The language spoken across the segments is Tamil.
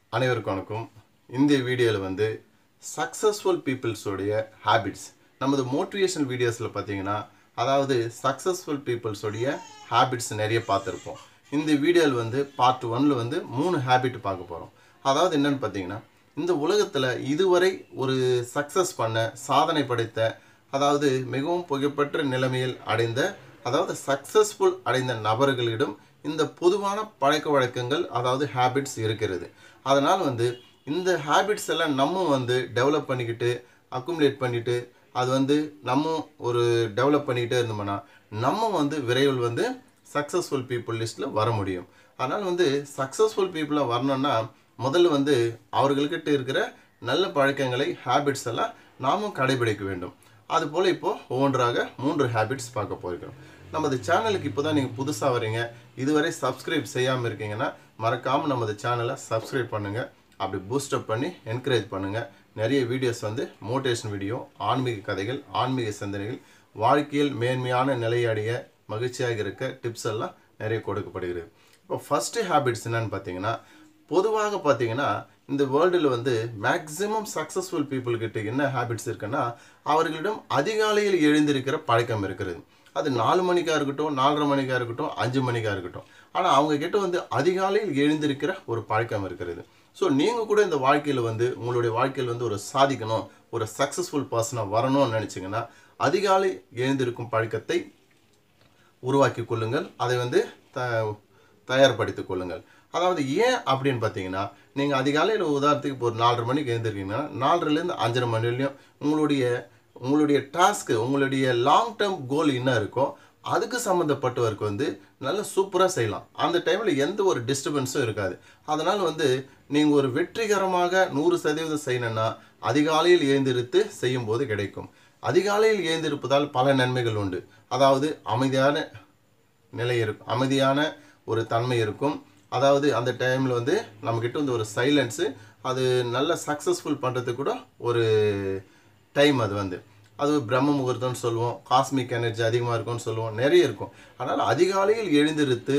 அனைவருக்கும் வணக்கம் இந்த வீடியோவில் வந்து சக்ஸஸ்ஃபுல் பீப்புள்ஸோடைய ஹேபிட்ஸ் நமது மோட்டிவேஷன் வீடியோஸில் பார்த்தீங்கன்னா அதாவது சக்ஸஸ்ஃபுல் பீப்புள்ஸோடைய ஹேபிட்ஸ் நிறைய பார்த்துருப்போம் இந்த வீடியோவில் வந்து பார்ட் ஒன்னில் வந்து மூணு ஹேபிட் பார்க்க போகிறோம் அதாவது என்னன்னு பார்த்தீங்கன்னா இந்த உலகத்தில் இதுவரை ஒரு சக்ஸஸ் பண்ண சாதனை படைத்த அதாவது மிகவும் புகழ்பெற்ற நிலைமையில் அடைந்த அதாவது சக்ஸஸ்ஃபுல் அடைந்த நபர்களிடம் இந்த பொதுவான பழக்க வழக்கங்கள் அதாவது ஹேபிட்ஸ் இருக்கிறது அதனால் வந்து இந்த ஹேபிட்ஸ் எல்லாம் நம்ம வந்து டெவலப் பண்ணிக்கிட்டு அக்குமுலேட் பண்ணிட்டு அது வந்து நம்ம ஒரு டெவலப் பண்ணிக்கிட்டே இருந்தோம்னா நம்ம வந்து விரைவில் வந்து சக்ஸஸ்ஃபுல் பீப்புள் லிஸ்ட்டில் வர முடியும் அதனால் வந்து சக்ஸஸ்ஃபுல் பீப்புளாக வரணும்னா முதல்ல வந்து அவர்கள்கிட்ட இருக்கிற நல்ல பழக்கங்களை ஹேபிட்ஸ் எல்லாம் நாமும் கடைபிடிக்க வேண்டும் அதுபோல் இப்போது ஒவ்வொன்றாக மூன்று ஹேபிட்ஸ் பார்க்க போயிருக்கிறோம் நமது சேனலுக்கு இப்போ தான் நீங்கள் புதுசாக வரீங்க இதுவரை சப்ஸ்கிரைப் செய்யாமல் இருக்கீங்கன்னா மறக்காமல் நமது சேனலை சப்ஸ்கிரைப் பண்ணுங்கள் அப்படி பூஸ்டப் பண்ணி என்கரேஜ் பண்ணுங்கள் நிறைய வீடியோஸ் வந்து மோட்டிவேஷன் வீடியோ ஆன்மீக கதைகள் ஆன்மீக சிந்தனைகள் வாழ்க்கையில் மேன்மையான நிலையடைய மகிழ்ச்சியாக இருக்க டிப்ஸ் எல்லாம் நிறைய கொடுக்கப்படுகிறது இப்போ ஃபஸ்ட்டு ஹேபிட்ஸ் என்னன்னு பார்த்தீங்கன்னா பொதுவாக பார்த்தீங்கன்னா இந்த வேர்ல்டில் வந்து மேக்ஸிமம் சக்ஸஸ்ஃபுல் பீப்புள் கிட்ட என்ன ஹேபிட்ஸ் இருக்குன்னா அவர்களிடம் அதிகாலையில் எழுந்திருக்கிற பழக்கம் இருக்கிறது அது நாலு மணிக்காக இருக்கட்டும் நாலரை மணிக்காக இருக்கட்டும் அஞ்சு மணிக்காக இருக்கட்டும் ஆனால் அவங்க கிட்ட வந்து அதிகாலையில் எழுந்திருக்கிற ஒரு பழக்கம் இருக்கிறது ஸோ நீங்கள் கூட இந்த வாழ்க்கையில் வந்து உங்களுடைய வாழ்க்கையில் வந்து ஒரு சாதிக்கணும் ஒரு சக்ஸஸ்ஃபுல் பர்சனாக வரணும்னு நினச்சிங்கன்னா அதிகாலை எழுந்திருக்கும் பழக்கத்தை உருவாக்கி கொள்ளுங்கள் அதை வந்து த தயார்படுத்திக் கொள்ளுங்கள் அதாவது ஏன் அப்படின்னு பார்த்தீங்கன்னா நீங்கள் அதிகாலையில் உதாரணத்துக்கு இப்போ ஒரு நாலரை மணிக்கு எழுந்திருக்கீங்கன்னா நாலரைலேருந்து அஞ்சரை மணிலையும் உங்களுடைய உங்களுடைய டாஸ்க்கு உங்களுடைய லாங் டேர்ம் கோல் என்ன இருக்கோ அதுக்கு சம்மந்தப்பட்ட ஒர்க் வந்து நல்லா சூப்பராக செய்யலாம் அந்த டைமில் எந்த ஒரு டிஸ்டர்பன்ஸும் இருக்காது அதனால் வந்து நீங்கள் ஒரு வெற்றிகரமாக நூறு சதவீதம் செய்யணும்னா அதிகாலையில் எழுந்திருத்து செய்யும்போது கிடைக்கும் அதிகாலையில் எழுந்திருப்பதால் பல நன்மைகள் உண்டு அதாவது அமைதியான நிலை இருக்கும் அமைதியான ஒரு தன்மை இருக்கும் அதாவது அந்த டைமில் வந்து நம்மக்கிட்ட வந்து ஒரு சைலன்ஸு அது நல்ல சக்ஸஸ்ஃபுல் பண்ணுறதுக்கு கூட ஒரு டைம் அது வந்து அது பிரம்ம முகூர்த்தம்னு சொல்லுவோம் காஸ்மிக் எனர்ஜி அதிகமாக இருக்கும்னு சொல்லுவோம் நிறைய இருக்கும் அதனால் அதிகாலையில் எழுந்திருத்து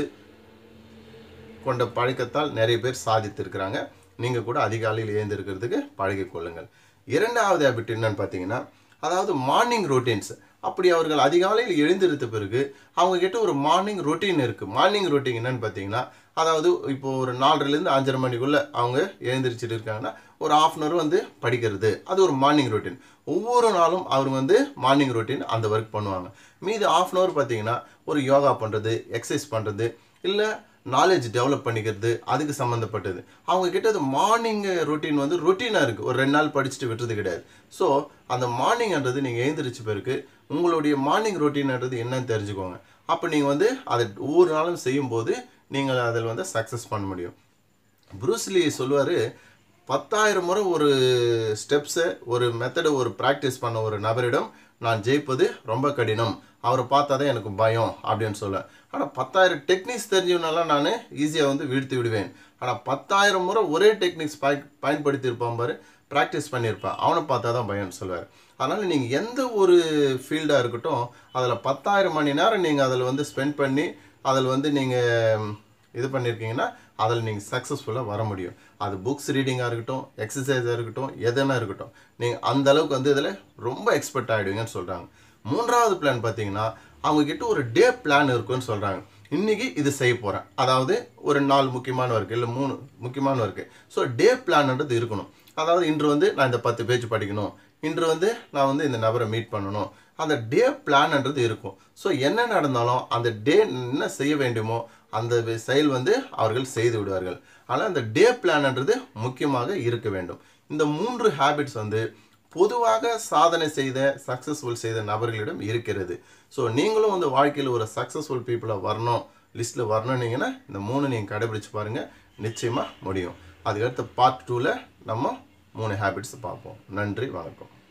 கொண்ட பழக்கத்தால் நிறைய பேர் சாதித்திருக்கிறாங்க நீங்கள் கூட அதிகாலையில் எழுந்திருக்கிறதுக்கு பழகிக் கொள்ளுங்கள் இரண்டாவது ஹேபிட் என்னன்னு பார்த்தீங்கன்னா அதாவது மார்னிங் ரொட்டீன்ஸ் அப்படி அவர்கள் அதிகாலையில் எழுந்திருத்த பிறகு அவங்க கிட்ட ஒரு மார்னிங் ரொட்டீன் இருக்குது மார்னிங் ரொட்டீன் என்னன்னு பார்த்தீங்கன்னா அதாவது இப்போ ஒரு நாலரைலேருந்து அஞ்சரை மணிக்குள்ளே அவங்க எழுந்திரிச்சிட்டு இருக்காங்கன்னா ஒரு ஆஃப் அன் ஹவர் வந்து படிக்கிறது அது ஒரு மார்னிங் ரொட்டீன் ஒவ்வொரு நாளும் அவர் வந்து மார்னிங் ரொட்டீன் அந்த ஒர்க் பண்ணுவாங்க மீது ஆஃப் அன் ஹவர் பார்த்தீங்கன்னா ஒரு யோகா பண்ணுறது எக்ஸசைஸ் பண்ணுறது இல்லை நாலேஜ் டெவலப் பண்ணிக்கிறது அதுக்கு சம்மந்தப்பட்டது அவங்க கிட்ட அது மார்னிங் ரொட்டீன் வந்து ரொட்டீனாக இருக்குது ஒரு ரெண்டு நாள் படிச்சுட்டு விட்டுறது கிடையாது ஸோ அந்த மார்னிங்ன்றது நீங்கள் எழுந்திரிச்ச பிறகு உங்களுடைய மார்னிங் ரொட்டீன்ன்றது என்னன்னு தெரிஞ்சுக்கோங்க அப்போ நீங்கள் வந்து அதை ஒவ்வொரு நாளும் செய்யும்போது நீங்கள் அதில் வந்து சக்ஸஸ் பண்ண முடியும் ப்ரூஸ்லி சொல்லுவார் பத்தாயிரம் முறை ஒரு ஸ்டெப்ஸை ஒரு மெத்தடை ஒரு ப்ராக்டிஸ் பண்ண ஒரு நபரிடம் நான் ஜெயிப்பது ரொம்ப கடினம் அவரை பார்த்தா தான் எனக்கு பயம் அப்படின்னு சொல்ல ஆனால் பத்தாயிரம் டெக்னிக்ஸ் தெரிஞ்சவனால நான் ஈஸியாக வந்து வீழ்த்தி விடுவேன் ஆனால் பத்தாயிரம் முறை ஒரே டெக்னிக்ஸ் பாய் பயன்படுத்தியிருப்பான் பாரு ப்ராக்டிஸ் பண்ணியிருப்பான் அவனை பார்த்தா தான் பயம்னு சொல்லுவார் அதனால் நீங்கள் எந்த ஒரு ஃபீல்டாக இருக்கட்டும் அதில் பத்தாயிரம் மணி நேரம் நீங்கள் அதில் வந்து ஸ்பெண்ட் பண்ணி அதில் வந்து நீங்கள் இது பண்ணியிருக்கீங்கன்னா அதில் நீங்கள் சக்ஸஸ்ஃபுல்லாக வர முடியும் அது புக்ஸ் ரீடிங்காக இருக்கட்டும் எக்ஸசைஸாக இருக்கட்டும் எதுனா இருக்கட்டும் நீங்கள் அந்த அளவுக்கு வந்து இதில் ரொம்ப எக்ஸ்பர்ட் ஆகிடுவீங்கன்னு சொல்கிறாங்க மூன்றாவது பிளான் பார்த்தீங்கன்னா அவங்கக்கிட்ட ஒரு டே பிளான் இருக்குன்னு சொல்கிறாங்க இன்றைக்கி இது செய்ய போகிறேன் அதாவது ஒரு நாலு முக்கியமான ஒர்க்கு இல்லை மூணு முக்கியமான ஒர்க்கு ஸோ டே பிளான்ன்றது இருக்கணும் அதாவது இன்று வந்து நான் இந்த பத்து பேஜ் படிக்கணும் இன்று வந்து நான் வந்து இந்த நபரை மீட் பண்ணணும் அந்த டே பிளான்ன்றது இருக்கும் ஸோ என்ன நடந்தாலும் அந்த டே என்ன செய்ய வேண்டுமோ அந்த செயல் வந்து அவர்கள் செய்து விடுவார்கள் ஆனால் அந்த டே பிளான்ன்றது முக்கியமாக இருக்க வேண்டும் இந்த மூன்று ஹேபிட்ஸ் வந்து பொதுவாக சாதனை செய்த சக்ஸஸ்ஃபுல் செய்த நபர்களிடம் இருக்கிறது ஸோ நீங்களும் வந்து வாழ்க்கையில் ஒரு சக்ஸஸ்ஃபுல் பீப்புளாக வரணும் லிஸ்ட்டில் வரணுன்னீங்கன்னா இந்த மூணு நீங்கள் கடைபிடிச்சு பாருங்கள் நிச்சயமாக முடியும் அதுக்கடுத்து பார்ட் டூவில் நம்ம மூணு ஹேபிட்ஸ் பார்ப்போம் நன்றி வணக்கம்